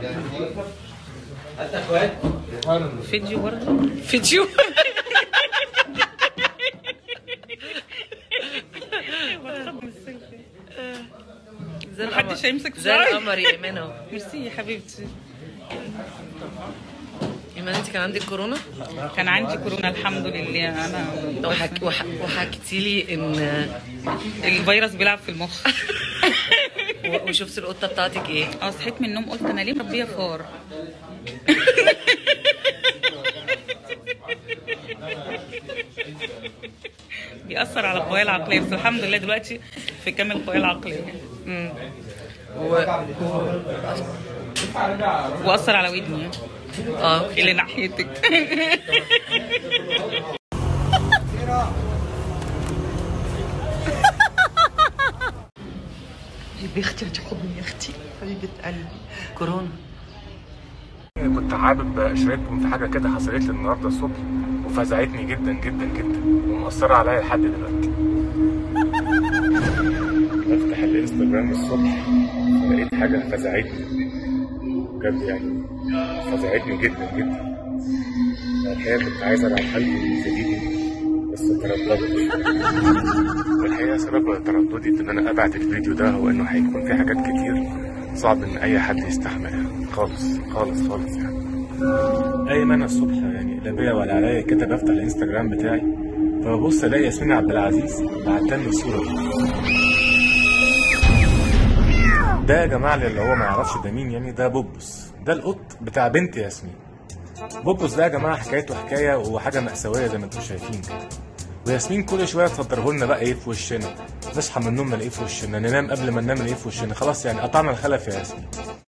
فيديو برضه فيديو زي محدش هيمسك زي شعري. القمر يا ايمان اهو ميرسي يا حبيبتي ايمان انت كان عندك كورونا كان عندي كورونا الحمد لله انا وحك... وح... وحكيتي لي ان الفيروس بيلعب في المخ و- وشفت القطه بتاعتك ايه اه صحيت من النوم قلت انا ليه مربيه فار بيأثر على القوايا العقلية بس الحمد لله دلوقتي في كامل القوايا العقلية و... وأثر على ودني اه اللي ناحيتك يا بختي هتاخدني يا اختي حبيبه قلبي كورونا كنت حابب اشارككم في حاجه كده حصلت لي النهارده الصبح وفزعتني جدا جدا جدا ومأثره عليا لحد دلوقتي بفتح الانستجرام الصبح لقيت حاجه فزعتني بجد يعني فزعتني جدا جدا الحقيقه كنت عايز ابعتها لكم الفيديو بس ترددت والحقيقه سبب ترددي ان انا ابعت الفيديو ده هو انه هيكون في حاجات كتير صعب ان اي حد يستحملها خالص خالص خالص يعني قايم انا الصبح يعني لا بيا ولا عليا كده بفتح الانستجرام بتاعي فببص الاقي ياسمين عبد العزيز بعتلي الصوره دي ده يا جماعه اللي هو ما يعرفش ده مين يعني ده بوبوس ده القط بتاع بنت ياسمين بوبوس ده يا جماعه حكايته حكايه وحاجه مأساويه زي ما انتم شايفين كده وياسمين كل شويه تصدره لنا بقى ايه في وشنا نصحى من النوم نلاقيه في وشنا ننام قبل ما ننام نلاقيه في وشنا خلاص يعني قطعنا الخلف يا ياسمين